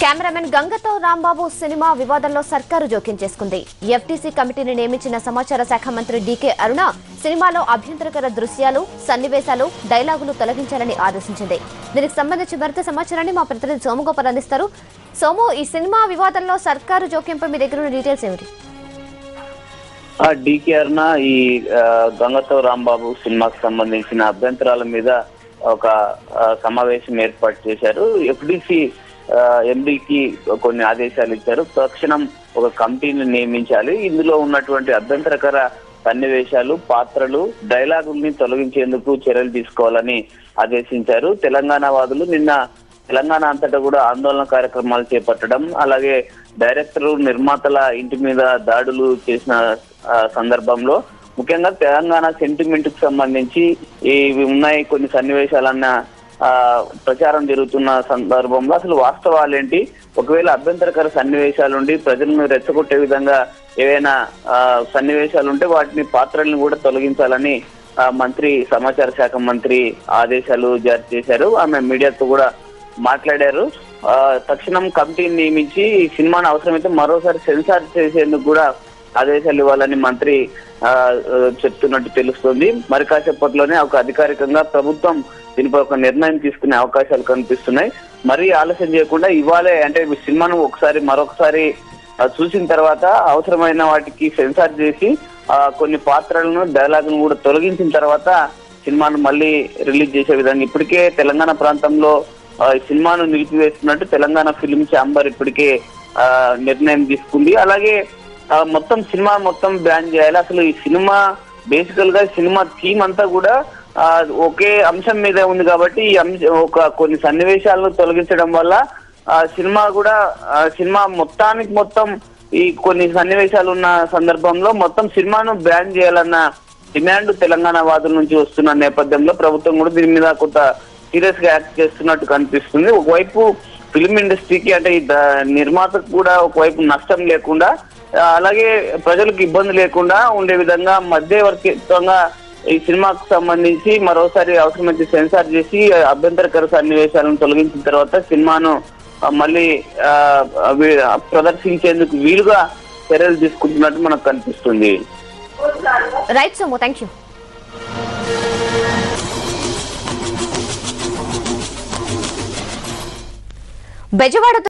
cameraman గంగతో Rambabu cinema వివాదంలో సర్కారు జోక్యం చేసుకుంది ఎఫ్టీసీ కమిటీని నియమించిన సమాచార శాఖ మంత్రి డీకే అరుణ సినిమాలో అభ్యంతరకర దృశ్యాలు సన్నివేశాలు డైలాగులు తొలగించాలని ఆదేశించింది దీనికి సంబంధించి మరింత సమాచారాన్ని మా ప్రతినిధి సోమగోపాల్ అందిస్తారు సోము ఈ సినిమా వివాదంలో సర్కారు జోక్యంపై మీ దగ్గర ఉన్న డీటెయిల్స్ ఏమిటి ఆ డీకే అరుణ ఈ ఆ, గంగతో రాంబాబు సినిమాకు సంబంధించిన అభ్యంతరాల మీద ఒక ఆ, సమావేశం ఏర్పాటు చేశారు ఎఫ్డిసి ఎండీకి కొన్ని ఆదేశాలు ఇచ్చారు తక్షణం ఒక కమిటీని నియమించాలి ఇందులో ఉన్నటువంటి అభ్యంతరకర సన్నివేశాలు పాత్రలు డైలాగుల్ని తొలగించేందుకు చర్యలు తీసుకోవాలని ఆదేశించారు తెలంగాణ వాదులు నిన్న తెలంగాణ అంతటా కూడా ఆందోళన కార్యక్రమాలు చేపట్టడం అలాగే డైరెక్టర్ నిర్మాతల ఇంటి మీద దాడులు చేసిన ఆ, సందర్భంలో ముఖ్యంగా తెలంగాణ సెంటిమెంట్ కు సంబంధించి ఇవి ఉన్నాయి కొన్ని సన్నివేశాలన్న ఆ, ప్రచారం జరుగుతున్న సందర్భంలో అసలు వాస్తవాలేంటి ఒకవేళ అభ్యంతరకర సన్నివేశాలు ఉండి ప్రజలను రెచ్చగొట్టే విధంగా ఏవైనా ఆ, సన్నివేశాలు ఉంటే వాటిని పాత్రల్ని కూడా తొలగించాలని ఆ, మంత్రి సమాచార శాఖ మంత్రి ఆదేశాలు జారీ చేశారు ఆమె మీడియాతో కూడా మాట్లాడారు ఆ, తక్షణం కమిటీని నియమించి ఈ సినిమాను అవసరమైతే మరోసారి సెన్సార్ చేసేందుకు కూడా ఆదేశాలు ఇవ్వాలని మంత్రి ఆ, ఆ, చెప్తున్నట్టు తెలుస్తుంది మరి కాసేపట్లోనే ఒక అధికారికంగా ప్రభుత్వం దీనిపై ఒక నిర్ణయం తీసుకునే అవకాశాలు కనిపిస్తున్నాయి మరీ ఆలస్యం చేయకుండా ఇవ్వాలే అంటే ఈ సినిమాను ఒకసారి మరొకసారి ఆ, చూసిన తర్వాత అవసరమైన వాటికి సెన్సార్ చేసి ఆ, కొన్ని పాత్రలను డైలాగులను కూడా తొలగించిన తర్వాత సినిమాను మళ్ళీ రిలీజ్ చేసే విధంగా ఇప్పటికే తెలంగాణ ప్రాంతంలో ఆ, ఈ సినిమాను నిలిపివేస్తున్నట్టు తెలంగాణ ఫిల్మ్ ఛాంబర్ ఇప్పటికే ఆ, నిర్ణయం తీసుకుంది అలాగే ఆ, మొత్తం సినిమా మొత్తం బ్యాన్ చేయాలి అసలు ఈ సినిమా బేసికల్ గా సినిమా థీమ్ అంతా కూడా ఆ, ఒకే అంశం మీద ఉంది కాబట్టి ఈ అంశ ఒక కొన్ని సన్నివేశాలను తొలగించడం వల్ల ఆ సినిమా కూడా ఆ సినిమా మొత్తానికి మొత్తం ఈ కొన్ని సన్నివేశాలు ఉన్న సందర్భంలో మొత్తం సినిమాను బ్యాన్ చేయాలన్న డిమాండ్ తెలంగాణ వాదుల నుంచి వస్తున్న నేపథ్యంలో ప్రభుత్వం కూడా దీని మీద కొంత సీరియస్ గా యాక్ట్ చేస్తున్నట్టు కనిపిస్తుంది ఒకవైపు ఫిల్మ్ ఇండస్ట్రీకి అంటే ఈ ద- నిర్మాతకు కూడా ఒకవైపు నష్టం లేకుండా ఆ, అలాగే ప్రజలకు ఇబ్బంది లేకుండా ఉండే విధంగా మధ్యవర్తిత్వంగా ఈ సినిమాకు సంబంధించి మరోసారి అవసరమైతే సెన్సార్ చేసి అభ్యంతరకర సన్నివేశాలను తొలగించిన తర్వాత సినిమాను ఆ, మళ్ళీ ఆ, వీ- ప్రదర్శించేందుకు వీలుగా చర్యలు తీసుకుంటున్నట్టు మనకు కనిపిస్తుంది right Somu thank you Bezawada